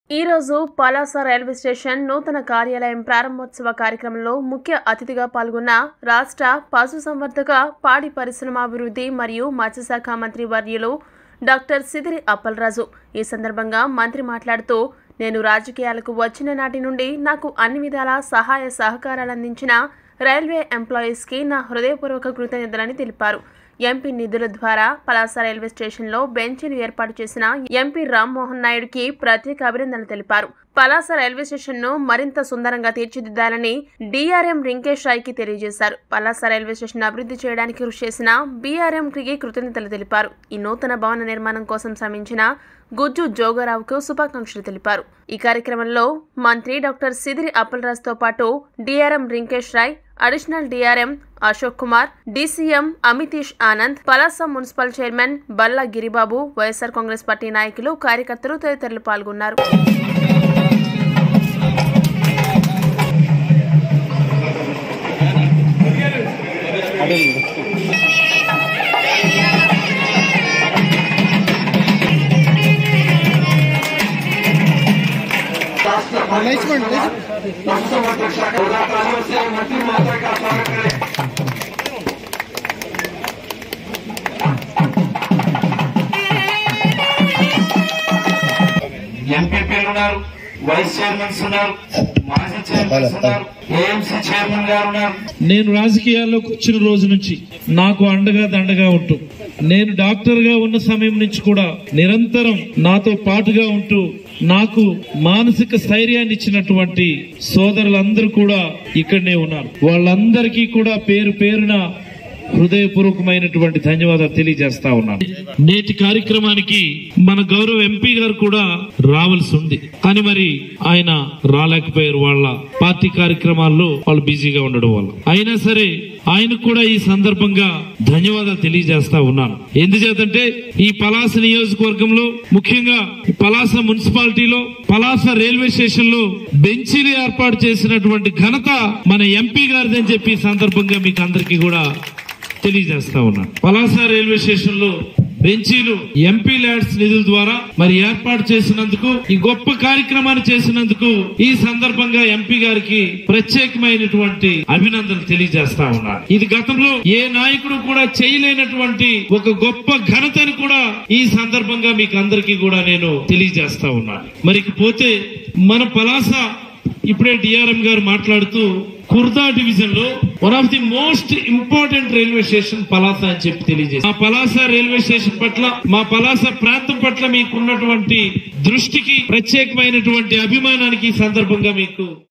ఈ రోజు Palasa railway station నూతన కార్యాలయం ప్రారంభోత్సవ కార్యక్రమంలో ముఖ్య అతిథిగా పాల్గొన్న రాష్ట్ర పశుసంవర్ధక పాడి పరిశ్రమాభివృద్ధి మరియు మత్స్యశాఖ మంత్రి వర్యులు డాక్టర్ సిదిరి అప్పలరాజు ఈ సందర్భంగా మంత్రి మాట్లాడుతూ నేను రాజకీయాలకు వచ్చిన నాటి నుండి నాకు అన్ని విధాల సహాయ సహకారాలు అందించిన రైల్వే ఎంప్లాయీస్కి నా హృదయపూర్వక కృతజ్ఞతలని తెలిపారు ఎంపీ నిధుల ద్వారా పలాస రైల్వే స్టేషన్లో బెంచీలు ఏర్పాటు చేసిన ఎంపీ రామ్మోహన్ నాయుడుకి ప్రత్యేక అభినందనలు తెలిపారు పలాస రైల్వే స్టేషన్ను మరింత సుందరంగా తీర్చిదిద్దాలని డీఆర్ఎం రింకేష్ రాయ్కి తెలియజేశారు పలాస రైల్వే స్టేషన్ అభివృద్ధి చేయడానికి కృషి చేసిన బీఆర్ఎంకి కృతజ్ఞతలు తెలిపారు ఈ నూతన భవన నిర్మాణం కోసం శ్రమించిన గుజ్జు జోగరావుకు శుభాకాంక్షలు తెలిపారు ఈ కార్యక్రమంలో మంత్రి డాక్టర్ సిదిరి అప్పలరాజుతో పాటు DRM Rinkesh Rai additional DRM Ashok Kumar DCM Amitish Anand Palasa municipal chairman Balla Giribabu YSR Congress Party నాయకులు కార్యకర్తలు తదితరులు పాల్గొన్నారు లేచిపోండి లేచి ఎంపీపీలు ఉన్నారు వైస్ చైర్మన్స్ ఉన్నారు మాజీ చైర్మన్స్ ఉన్నారు ఏఎంసీ చైర్మన్ గారు ఉన్నారు నేను రాజకీయాల్లోకి వచ్చిన రోజు నుంచి నాకు అండగా దండగా ఉంటూ నేను డాక్టర్ గా ఉన్న సమయం నుంచి కూడా నిరంతరం నాతో పాటుగా ఉంటూ నాకు మానసిక స్థైర్యాన్ని ఇచ్చినటువంటి సోదరులందరూ కూడా ఇక్కడనే ఉన్నారు వాళ్ళందరికీ కూడా పేరు పేరున హృదయపూర్వకమైనటువంటి ధన్యవాదాలు తెలియజేస్తా ఉన్నాను నేటి కార్యక్రమానికి మన గౌరవ ఎంపీ గారు కూడా రావాల్సి ఉంది కానీ మరి ఆయన రాలేకపోయారు వాళ్ళ పార్టీ కార్యక్రమాల్లో వాళ్ళు బిజీగా ఉండడం వల్ల అయినా సరే ఆయనకు కూడా ఈ సందర్భంగా ధన్యవాదాలు తెలియజేస్తా ఉన్నాను ఎందుచేతంటే ఈ పలాస నియోజకవర్గంలో ముఖ్యంగా ఈ పలాస మున్సిపాలిటీలో పలాస రైల్వే స్టేషన్ లో బెంచీలు ఏర్పాటు చేసినటువంటి ఘనత మన ఎంపీ గారిదని చెప్పి ఈ సందర్భంగా మీకు అందరికీ కూడా తెలియజేస్తా ఉన్నాను పలాస రైల్వే స్టేషన్ లో బెంచీలు ఎంపీ ల్యాడ్స్ నిధుల ద్వారా మరి ఏర్పాటు చేసినందుకు ఈ గొప్ప కార్యక్రమాన్ని చేసినందుకు ఈ సందర్భంగా ఎంపీ గారికి ప్రత్యేకమైనటువంటి అభినందనలు తెలియజేస్తా ఉన్నాను ఇది గతంలో ఏ నాయకుడు కూడా చేయలేనటువంటి ఒక గొప్ప ఘనతను కూడా ఈ సందర్భంగా మీకు అందరికీ కూడా నేను తెలియజేస్తా ఉన్నాను మరి ఇకపోతే మన పలాస ఇప్పుడే డిఆర్ఎం గారు మాట్లాడుతూ కుర్దా డివిజన్ లో one of the most important railway station Palasa అని చెప్పి తెలియజేసి మా పలాస రైల్వే స్టేషన్ పట్ల మా పలాస ప్రాంతం పట్ల మీకున్నటువంటి దృష్టికి ప్రత్యేకమైనటువంటి అభిమానానికి ఈ సందర్భంగా మీకు